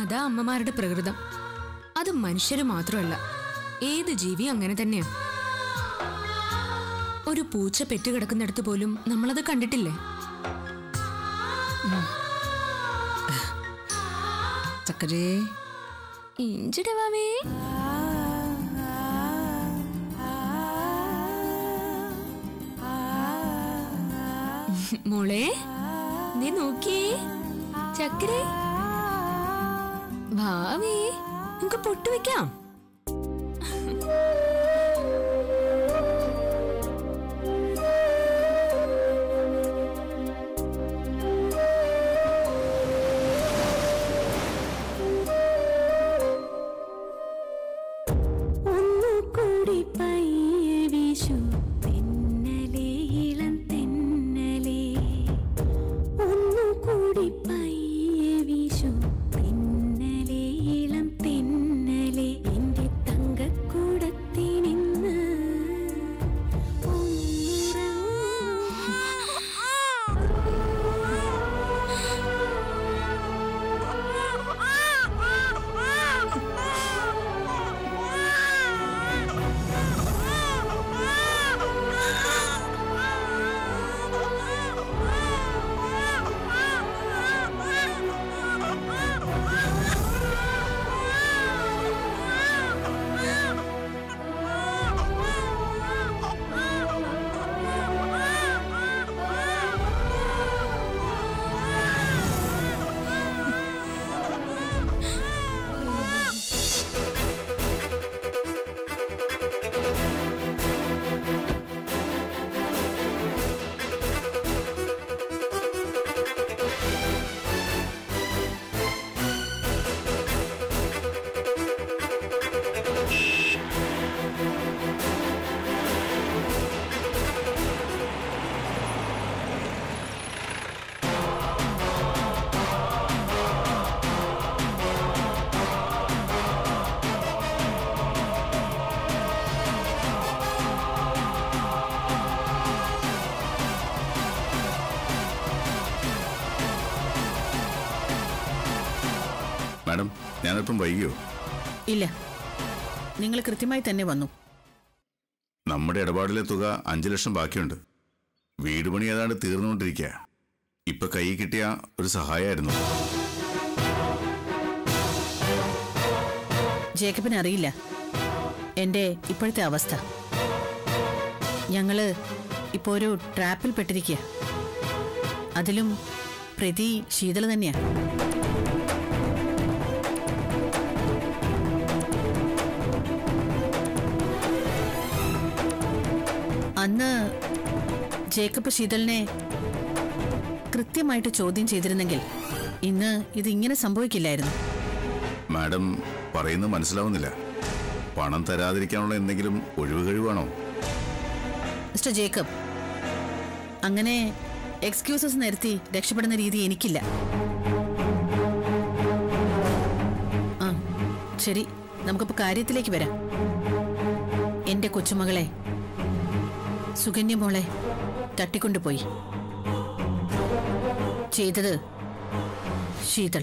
അതാ അമ്മമാരുടെ പ്രകൃതം അത് മനുഷ്യര് മാത്രമല്ല ഏത് ജീവിയും അങ്ങനെ തന്നെയാ ഒരു പൂച്ച പെറ്റുകിടക്കുന്നിടത്ത് പോലും നമ്മളത് കണ്ടിട്ടില്ലേ ചക്കരേ ഇഞ്ചിടവാവേ മോളെ നീ നോക്കിയേ ചക്കരെ ഭാവി നമുക്ക് പൊട്ട് വെക്കാം ഒന്നുകൂടി പയ്യെ വീശു തെന്നലേ ഇളം തെന്നലേ ഒന്നുകൂടി പയ്യെ വീശു തെന്നലേ ഇളം തെന്നലേ എന്റെ തങ്കക്കൂടത്തിനിന്ന് മാഡം ഞാനല്പം വൈകിയോ ഇല്ല നിങ്ങൾ കൃത്യമായി തന്നെ വന്നു നമ്മുടെ ഇടപാടിലെ തുക അഞ്ചു ലക്ഷം ബാക്കിയുണ്ട് വീട് പണി ഏതാണ്ട് തീർന്നുകൊണ്ടിരിക്കുക ഇപ്പൊ കൈ കിട്ടിയ ഒരു സഹായമായിരുന്നു ജേക്കബിന് അറിയില്ല എന്റെ ഇപ്പോഴത്തെ അവസ്ഥ ഞങ്ങള് ഇപ്പോ ഒരു ട്രാപ്പിൽ പെട്ടിരിക്കുക അതിലും പ്രതി ശീതള തന്നെയാ അന്ന് ജേക്കബ് ശീതളിനെ കൃത്യമായിട്ട് ചോദ്യം ചെയ്തിരുന്നെങ്കിൽ ഇന്ന് ഇതിങ്ങനെ സംഭവിക്കില്ലായിരുന്നു മാഡം പറയുന്നത് മനസ്സിലാവുന്നില്ല പണം തരാതിരിക്കാനുള്ള എന്തെങ്കിലും ഒഴിവ് കഴിവാണോ മിസ്റ്റർ ജേക്കബ് അങ്ങനെ എക്സ്ക്യൂസസ് നിരത്തി രക്ഷപ്പെടുന്ന രീതി എനിക്കില്ല ആ ശരി നമുക്കിപ്പോ കാര്യത്തിലേക്ക് വരാം എന്റെ കൊച്ചുമകളെ സുകന്യ മോളെ തട്ടിക്കൊണ്ടുപോയി ചെയ്തത് ശീതൾ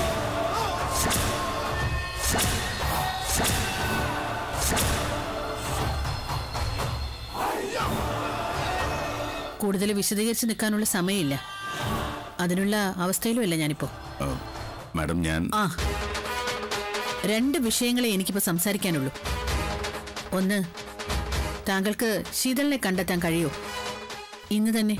കൂടുതൽ വിശദീകരിച്ച് നിൽക്കാനുള്ള സമയമില്ല അതിനുള്ള അവസ്ഥയിലുമല്ല ഞാനിപ്പോ ആ, മാഡം ഞാൻ ആ രണ്ട് വിഷയങ്ങളെ എനിക്കിപ്പോ സംസാരിക്കാനുള്ളൂ ഒന്ന് താങ്കൾക്ക് ശീതളിനെ കണ്ടെത്താൻ കഴിയോ ഇന്ന് തന്നെ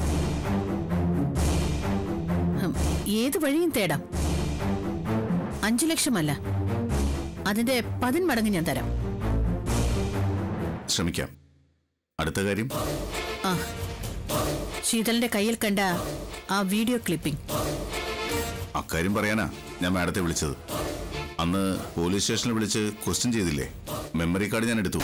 ഹും, ഏത് വഴിയും തേടാം അഞ്ചു ലക്ഷമല്ല അതിന്റെ പതിന്മടങ്ങ് ഞാൻ തരാം ശ്രമിക്കാം അടുത്ത കാര്യം ആ ശീതളിന്റെ കയ്യിൽ കണ്ട ആ വീഡിയോ ക്ലിപ്പിംഗ് അക്കാര്യം പറയാനാ ഞാൻ മാഡത്തെ വിളിച്ചത് അന്ന് പോലീസ് സ്റ്റേഷനിൽ വിളിച്ച് ക്വസ്റ്റ്യൻ ചെയ്തില്ലേ മെമ്മറി കാർഡ് ഞാൻ എടുത്തു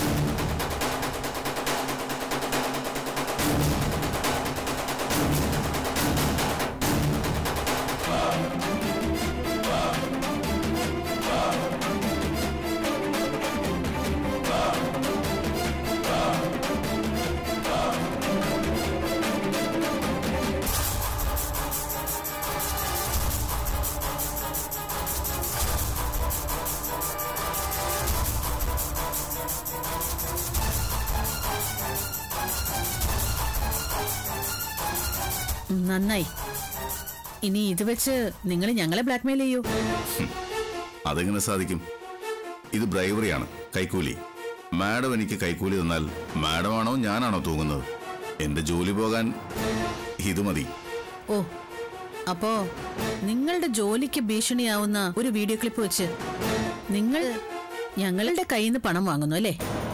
ഉം, നന്നായി ഇനി ഇത് വെച്ച് നിങ്ങൾ ഞങ്ങളെ ബ്ലാക്ക്മെയിൽ ചെയ്യൂ അതെങ്ങനെ സാധിക്കും ഇത് ബ്രൈവറിയാണ് കൈക്കൂലി മാഡം എനിക്ക് കൈക്കൂലി തന്നാൽ മാഡമാണോ ഞാനാണോ തൂങ്ങുന്നത് എന്റെ ജോലി പോകാൻ ഇത് മതി ഓ അപ്പോ നിങ്ങളുടെ ജോലിക്ക് ഭീഷണിയാവുന്ന ഒരു വീഡിയോ ക്ലിപ്പ് വെച്ച് നിങ്ങൾ ഞങ്ങളുടെ കയ്യിൽ നിന്ന് പണം വാങ്ങുന്നു അല്ലേ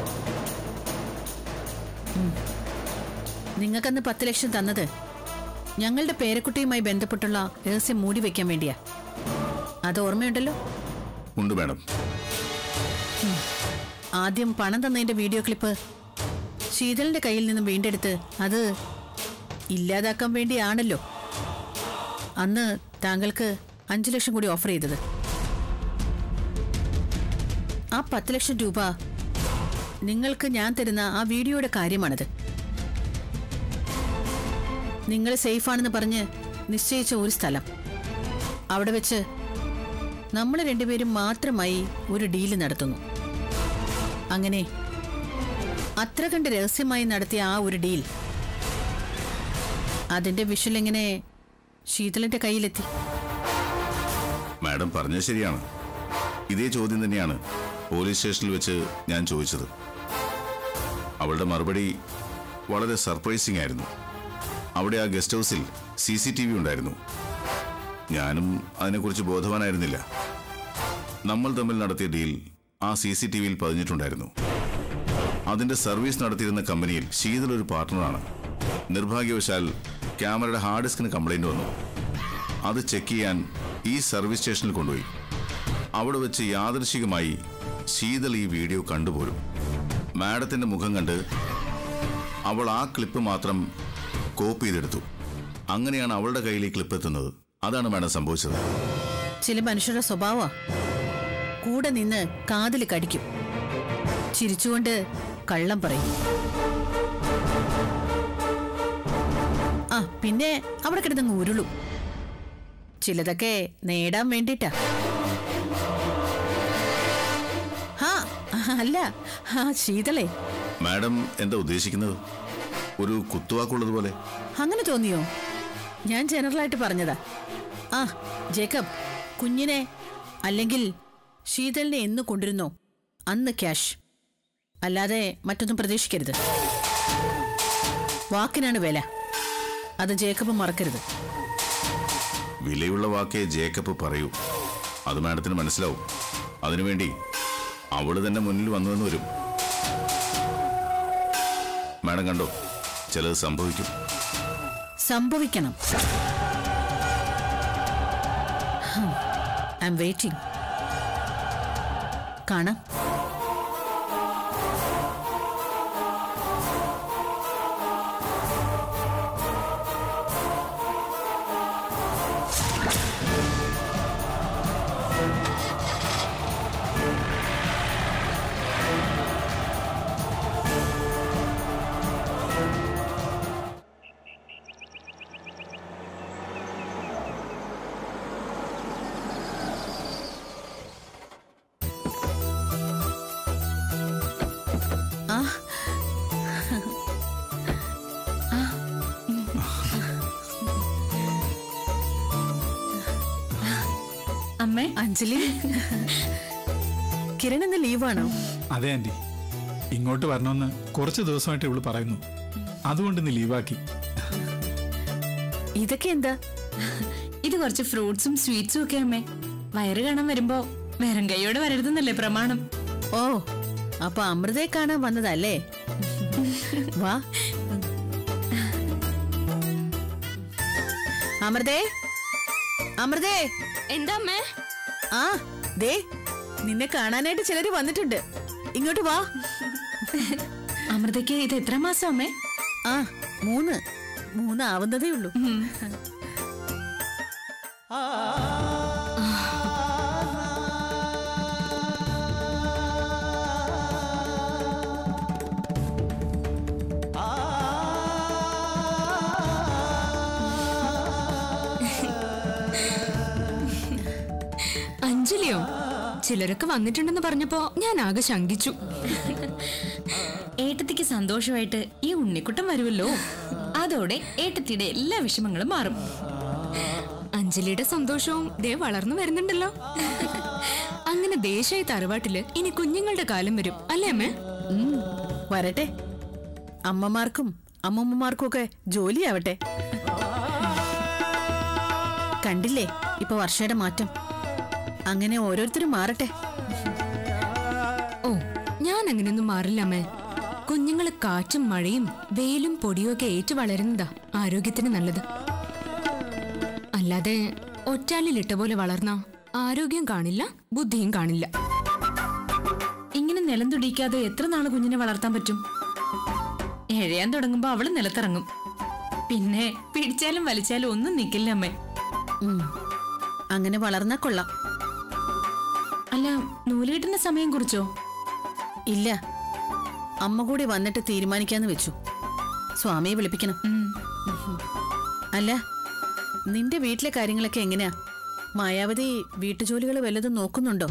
ഉം. നിങ്ങൾക്കന്ന് പത്ത് ലക്ഷം തന്നത് ഞങ്ങളുടെ പേരക്കുട്ടിയുമായി ബന്ധപ്പെട്ടുള്ള രഹസ്യം മൂടി വെക്കാൻ വേണ്ടിയാ അത് ഓർമ്മയുണ്ടല്ലോ ഉണ്ട് മാഡം ആദ്യം പണം തന്നതിന്റെ വീഡിയോ ക്ലിപ്പ് ശീതളിന്റെ കയ്യിൽ നിന്നും വീണ്ടെടുത്ത് അത് ഇല്ലാതാക്കാൻ വേണ്ടിയാണല്ലോ അന്ന് താങ്കൾക്ക് അഞ്ചു ലക്ഷം കൂടി ഓഫർ ചെയ്തത് ആ പത്ത് ലക്ഷം രൂപ നിങ്ങൾക്ക് ഞാൻ തരുന്ന ആ വീഡിയോയുടെ കാര്യമാണത് നിങ്ങൾ സേഫാണെന്ന് പറഞ്ഞ് നിശ്ചയിച്ച ഒരു സ്ഥലം അവിടെ വെച്ച് നമ്മൾ രണ്ടുപേരും മാത്രമായി ഒരു ഡീല് നടത്തുന്നു അങ്ങനെ അത്ര കണ്ട് രഹസ്യമായി നടത്തിയ ആ ഒരു ഡീൽ അതിന്റെ വിഷൽ എങ്ങനെ ശീതളിന്റെ കയ്യിലെത്തി മാഡം പറഞ്ഞത് ശരിയാണ് ഇതേ ചോദ്യം തന്നെയാണ് പോലീസ് സ്റ്റേഷനിൽ വെച്ച് ഞാൻ ചോദിച്ചത് അവളുടെ മറുപടി വളരെ സർപ്രൈസിംഗ് ആയിരുന്നു അവിടെ ആ ഗസ്റ്റ് ഹൗസിൽ സി സി ടി വി ഉണ്ടായിരുന്നു ഞാനും അതിനെക്കുറിച്ച് ബോധവാനായിരുന്നില്ല നമ്മൾ തമ്മിൽ നടത്തിയ ഡീൽ ആ സി സി ടി വിയിൽ പതിഞ്ഞിട്ടുണ്ടായിരുന്നു അതിന്റെ സർവീസ് നടത്തിയിരുന്ന കമ്പനിയിൽ ശീതൾ ഒരു പാർട്ട്ണറാണ് നിർഭാഗ്യവശാൽ ക്യാമറയുടെ ഹാർഡ് ഡിസ്കിന് കംപ്ലൈന്റ് വന്നു അത് ചെക്ക് ചെയ്യാൻ ഈ സർവീസ് സ്റ്റേഷനിൽ കൊണ്ടുപോയി അവിടെ വെച്ച് യാദൃശികമായി ശീതൾ ഈ വീഡിയോ കണ്ടുപോരും മാഡത്തിന്റെ മുഖം കണ്ട് അവൾ ആ ക്ലിപ്പ് മാത്രം കോപ്പി ചെയ്തെടുത്തു അങ്ങനെയാണ് അവളുടെ കയ്യിൽ ഈ ക്ലിപ്പ് എത്തുന്നത് അതാണ് മാഡം സംഭവിച്ചത് ചില മനുഷ്യരുടെ സ്വഭാവ കൂടെ നിന്ന് കാതിൽ കടിക്കും ചിരിച്ചുകൊണ്ട് കള്ളം പറയും ആ പിന്നെ അവിടെ കിടന്നങ്ങ് ഉരുളും ചിലതൊക്കെ നേടാൻ വേണ്ടിട്ടാ ഹാ അല്ല ആ ശീതളേ മാഡം എന്താ ഉദ്ദേശിക്കുന്നത് ഒരു കുത്തുവാക്കുള്ളതുപോലെ അങ്ങനെ തോന്നിയോ ഞാൻ ജനറലായിട്ട് പറഞ്ഞതാ ആ ജേക്കബ് കുഞ്ഞിനെ അല്ലെങ്കിൽ ശീതളിനെ എന്ന് കൊണ്ടിരുന്നോ അന്ന് ക്യാഷ് അല്ലാതെ മറ്റൊന്നും പ്രതീക്ഷിക്കരുത് വാക്കിനാണ് വില അത് ജേക്കബ് മറക്കരുത് വിലയുള്ള വാക്കേ ജേക്കബ് പറയൂ അത് മാഡത്തിന് മനസ്സിലാവും അതിനുവേണ്ടി അവള് തന്നെ മുന്നിൽ വന്നുവെന്ന് വരും മാഡം കണ്ടോ ചിലത് സംഭവിക്കും സംഭവിക്കണം ഐ എം വെയിറ്റിംഗ് കാണാം ആ അമ്മേ അഞ്ജലി കിരൺ ഇന്ന് ലീവാണോ അതെ ആന്റി ഇങ്ങോട്ട് വരണമെന്ന് കുറച്ച് ദിവസമായിട്ട് ഇവള് പറയുന്നു അതുകൊണ്ട് ഇന്ന് ലീവാക്കി ഇതൊക്കെ എന്താ ഇത് കുറച്ച് ഫ്രൂട്ട്സും സ്വീറ്റ്സും ഒക്കെ അമ്മേ വയറ് കാണാൻ വരുമ്പോ വെറും കൈയോടെ വരരുതെന്നല്ലേ പ്രമാണം ഓ അപ്പൊ അമൃതയെ കാണാൻ വന്നതല്ലേ വാ അമൃതേ അമൃതേ എന്താ അമ്മേ ആ ദേ നിന്നെ കാണാനായിട്ട് ചിലര് വന്നിട്ടുണ്ട് ഇങ്ങോട്ട് വാ അമൃതയ്ക്ക് ഇത് എത്ര മാസം അമ്മേ ആ മൂന്ന് മൂന്ന് ആവുന്നതേ ഉള്ളൂ അഞ്ജലിയോ ചിലരൊക്കെ വന്നിട്ടുണ്ടെന്ന് പറഞ്ഞപ്പോ ഞാൻ ആകെ ശങ്കിച്ചു ഏട്ടത്തിക്ക് സന്തോഷമായിട്ട് ഈ ഉണ്ണിക്കുട്ടൻ വരുമല്ലോ അത് അതോടെ ഏട്ടത്തിയുടെ എല്ലാ വിഷമങ്ങളും മാറും അഞ്ജലിയുടെ സന്തോഷവും ദേ വളർന്നു വരുന്നുണ്ടല്ലോ അങ്ങനെ ദേശായി തറവാട്ടില് ഇനി കുഞ്ഞുങ്ങളുടെ കാലം വരും അല്ലേ അമ്മേ ഉം, വരട്ടെ അമ്മമാർക്കും അമ്മമ്മമാർക്കും ഒക്കെ ജോലിയാവട്ടെ കണ്ടില്ലേ ഇപ്പൊ വർഷയുടെ മാറ്റം അങ്ങനെ ഓരോരുത്തരും മാറട്ടെ ഓ ഞാൻ അങ്ങനെയൊന്നും മാറില്ല അമ്മേ കുഞ്ഞുങ്ങള് കാറ്റും മഴയും വെയിലും പൊടിയും ഒക്കെ ഏറ്റു വളരുന്നതാ ആരോഗ്യത്തിന് നല്ലത് അല്ലാതെ ഒറ്റാലിലിട്ട പോലെ വളർന്ന ആരോഗ്യം കാണില്ല ബുദ്ധിയും കാണില്ല ഇങ്ങനെ നിലം തുടിക്കാതെ എത്ര നാള് കുഞ്ഞിനെ വളർത്താൻ പറ്റും എഴയാൻ തുടങ്ങുമ്പോ അവള് നിലത്തിറങ്ങും പിന്നെ പിടിച്ചാലും വലിച്ചാലും ഒന്നും നിക്കില്ല അമ്മേ ഉം, അങ്ങനെ വളർന്നാ കൊള്ളാം അല്ല നൂലുകെട്ടിന്റെ സമയം കുറിച്ചോ ഇല്ല അമ്മ കൂടി വന്നിട്ട് തീരുമാനിക്കാന്ന് വെച്ചു സ്വാമിയെ വിളിപ്പിക്കണം അല്ല നിന്റെ വീട്ടിലെ കാര്യങ്ങളൊക്കെ എങ്ങനെയാ മായാവതി വീട്ടുജോലികൾ വല്ലതും നോക്കുന്നുണ്ടോ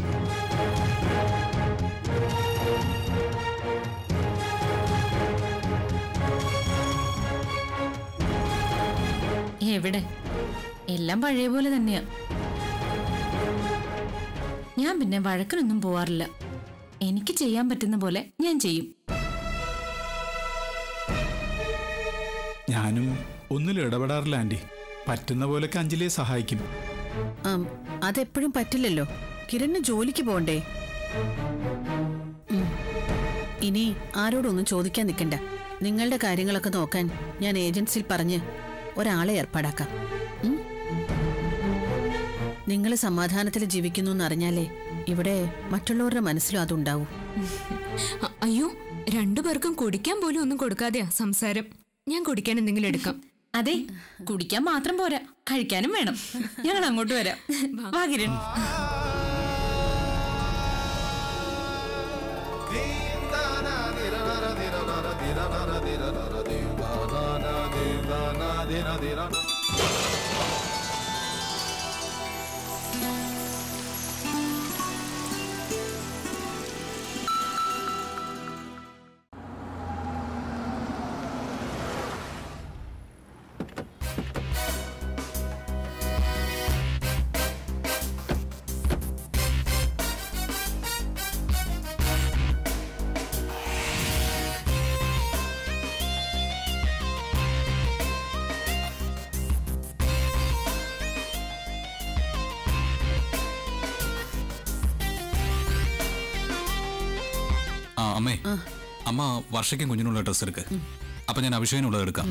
എവിടെ എല്ലാം പഴയ പോലെ തന്നെയാ ഞാൻ പിന്നെ വഴക്കിനൊന്നും പോവാറില്ല എനിക്ക് ചെയ്യാൻ പറ്റുന്ന പോലെ ഞാൻ ചെയ്യും ഞാനും ഒന്നിലും ഇടപെടാറില്ല ആന്റി പറ്റുന്ന പോലൊക്കെ അഞ്ജലിയെ സഹായിക്കും ആം, അതെപ്പോഴും പറ്റില്ലല്ലോ കിരണ് ജോലിക്ക് പോണ്ടേ ഉം. ഇനി ആരോടൊന്നും ചോദിക്കാൻ നിൽക്കണ്ട നിങ്ങളുടെ കാര്യങ്ങളൊക്കെ നോക്കാൻ ഞാൻ ഏജൻസിയിൽ പറഞ്ഞ് ഒരാളെ ഏർപ്പാടാക്കാം നിങ്ങൾ സമാധാനത്തിൽ ജീവിക്കുന്നു എന്നറിഞ്ഞാലേ ഇവിടെ മറ്റുള്ളവരുടെ മനസ്സിലും അതുണ്ടാവൂ അ- അയ്യോ രണ്ടുപേർക്കും കുടിക്കാൻ പോലും ഒന്നും കൊടുക്കാതെയാ സംസാരം ഞാൻ കുടിക്കാൻ എന്തെങ്കിലും എടുക്കാം അതെ കുടിക്കാൻ മാത്രം പോരാ കഴിക്കാനും വേണം ഞങ്ങൾ അങ്ങോട്ട് വരാം വാ കിരൺ ആ അമ്മേ അമ്മ വർഷയ്ക്കും കുഞ്ഞിനുള്ള ഡ്രസ്സ് എടുക്ക് അപ്പൊ ഞാൻ അഭിഷേകിനുള്ളത് എടുക്കാം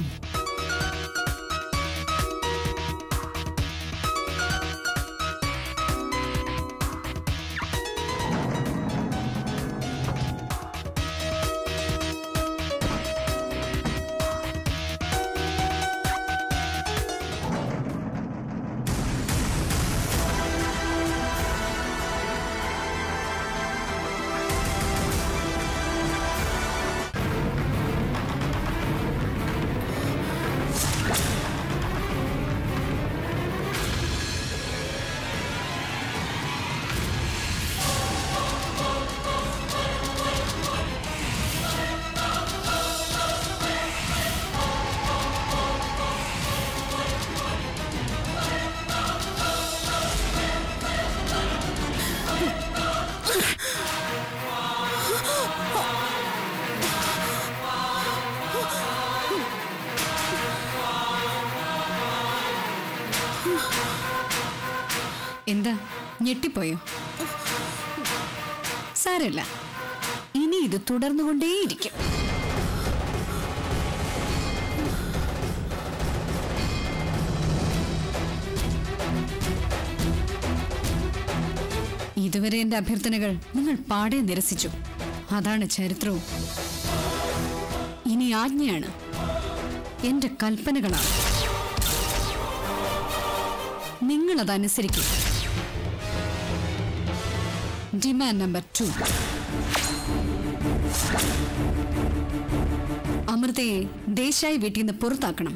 എന്താ ഞെട്ടിപ്പോയോ സാരമില്ല ഇനി ഇത് തുടർന്നുകൊണ്ടേയിരിക്കും ഇതുവരെ എന്റെ അഭ്യർത്ഥനകൾ നിങ്ങൾ പാടെ നിരസിച്ചു അതാണ് ചരിത്രവും ഇനി ആജ്ഞയാണ് എന്റെ കൽപ്പനകളാണ് നിങ്ങളതനുസരിക്കും ഡിമാൻഡ് നമ്പർ ടു അമൃതയെ ദേശായി വീട്ടിൽ നിന്ന് പുറത്താക്കണം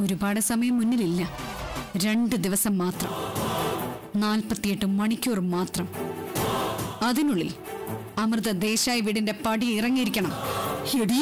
ഒരുപാട് സമയം മുന്നിലില്ല രണ്ട് ദിവസം മാത്രം നാൽപ്പത്തിയെട്ട് മണിക്കൂർ മാത്രം അതിനുള്ളിൽ അമൃത ദേശായി വീടിന്റെ പടി ഇറങ്ങിയിരിക്കണം എടീ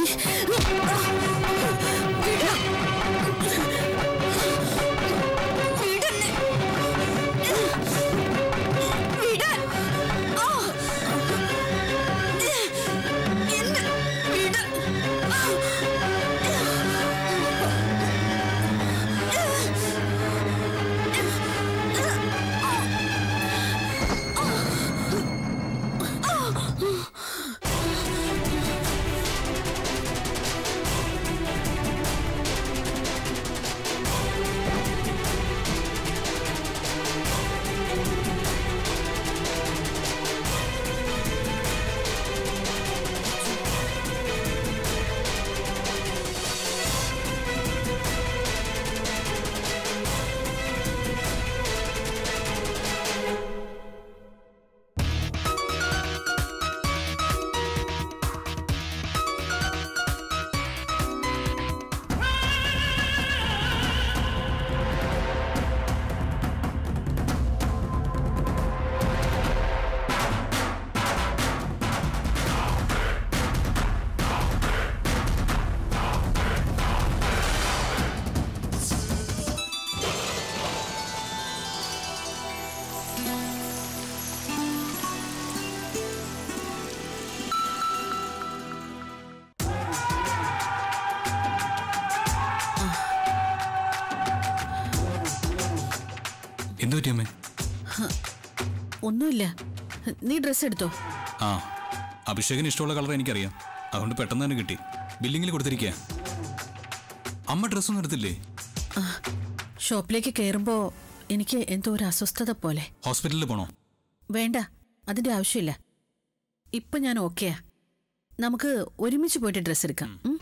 എന്തു പറ്റി അമ്മേ ഒന്നുമില്ല നീ ഡ്രസ്സ് എടുത്തോ ആ അഭിഷേകിന് ഇഷ്ടമുള്ള കളർ എനിക്കറിയാം അതുകൊണ്ട് പെട്ടെന്ന് തന്നെ കിട്ടി ബില്ലിങ്ങിൽ കൊടുത്തിരിക്കുക അമ്മ ഡ്രസ്സൊന്നും എടുത്തില്ലേ ഷോപ്പിലേക്ക് കയറുമ്പോ എനിക്ക് എന്തോ ഒരു അസ്വസ്ഥത പോലെ ഹോസ്പിറ്റലിൽ പോണോ വേണ്ട അതിന്റെ ആവശ്യമില്ല ഇപ്പൊ ഞാൻ ഓക്കെയാ നമുക്ക് ഒരുമിച്ച് പോയിട്ട് ഡ്രസ്സ് എടുക്കാം ഉം?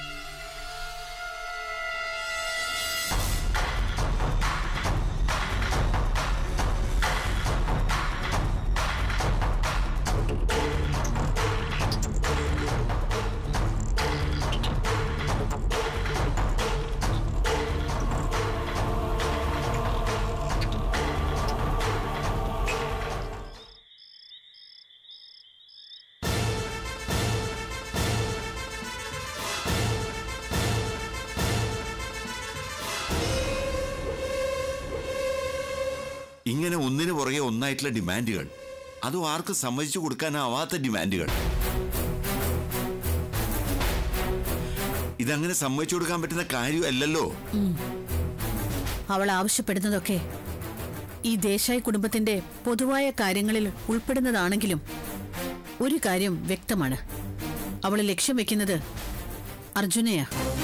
ഇങ്ങനെ ഒന്നിനു പുറകെ ഒന്നായിട്ടുള്ള ഡിമാൻഡുകൾ അതും ആർക്കും സമ്മതിച്ചു കൊടുക്കാനാവാത്ത ഡിമാൻഡുകൾ ഇതങ്ങനെ സമ്മതിച്ചു കൊടുക്കാൻ പറ്റുന്ന കാര്യമല്ലല്ലോ അവൾ ആവശ്യപ്പെടുന്നതൊക്കെ ഈ ദേശായി കുടുംബത്തിന്റെ പൊതുവായ കാര്യങ്ങളിൽ ഉൾപ്പെടുന്നതാണെങ്കിലും ഒരു കാര്യം വ്യക്തമാണ് അവൾ ലക്ഷ്യം വെക്കുന്നത് അർജുനയാ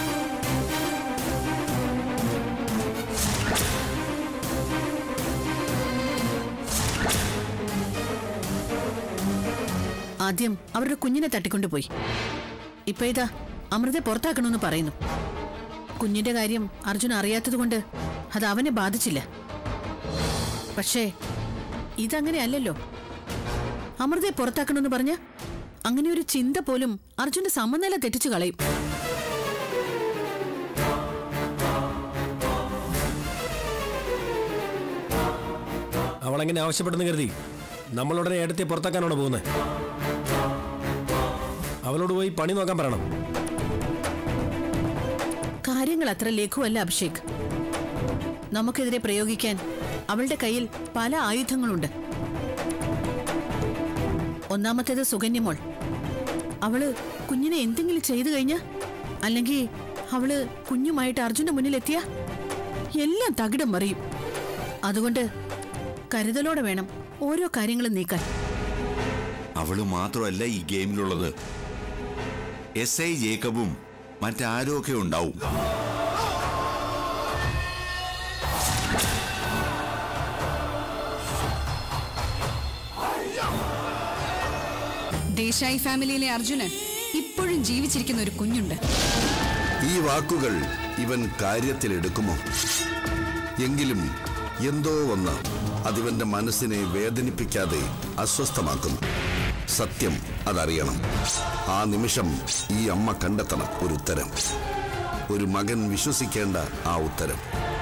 ആദ്യം അവരുടെ കുഞ്ഞിനെ തട്ടിക്കൊണ്ടുപോയി ഇപ്പൊ ഇതാ അമൃതെ പുറത്താക്കണമെന്ന് പറയുന്നു കുഞ്ഞിന്റെ കാര്യം അർജുൻ അറിയാത്തതുകൊണ്ട് അത് അവനെ ബാധിച്ചില്ല പക്ഷേ ഇതങ്ങനെ അല്ലല്ലോ അമൃതയെ പുറത്താക്കണമെന്ന് പറഞ്ഞ അങ്ങനെ ഒരു ചിന്ത പോലും അർജുന്റെ സമനില തെറ്റിച്ചു കളയും അവളെങ്ങനെ ആവശ്യപ്പെടുന്നു കരുതി നമ്മളുടനെ ഏടത്തെ പുറത്താക്കാനാണോ പോകുന്നത് അവളോട് പോയി പണി നോക്കാൻ പറയണം കാര്യങ്ങൾ അത്ര ലഘുവല്ല അഭിഷേക് നമുക്കെതിരെ പ്രയോഗിക്കാൻ അവളുടെ കയ്യിൽ പല ആയുധങ്ങളുണ്ട് ഒന്നാമത്തേത് സുകന്യമോൾ അവള് കുഞ്ഞിനെ എന്തെങ്കിലും ചെയ്തു കഴിഞ്ഞ അല്ലെങ്കിൽ അവള് കുഞ്ഞുമായിട്ട് അർജുന്റെ മുന്നിൽ എത്തിയ എല്ലാം തകിടം മറിയും അതുകൊണ്ട് കരുതലോടെ വേണം ഓരോ കാര്യങ്ങളും നീക്കാൻ അവള് മാത്രമല്ല ഈ ഗെയിമിലുള്ളത് എസ് ഐ ജേക്കബും മറ്റാരും ഒക്കെ ഉണ്ടാവും ദേശായി ഫാമിലിയിലെ അർജുനൻ ഇപ്പോഴും ജീവിച്ചിരിക്കുന്ന ഒരു കുഞ്ഞുണ്ട് ഈ വാക്കുകൾ ഇവൻ കാര്യത്തിലെടുക്കുമോ എങ്കിലും എന്തോ ഒന്ന് അതിവന്റെ മനസ്സിനെ വേദനിപ്പിക്കാതെ അസ്വസ്ഥമാക്കുന്നു സത്യം അതറിയണം ആ നിമിഷം ഈ അമ്മ കണ്ടെത്തണം ഒരു ഉത്തരം ഒരു മകൻ വിശ്വസിക്കേണ്ട ആ ഉത്തരം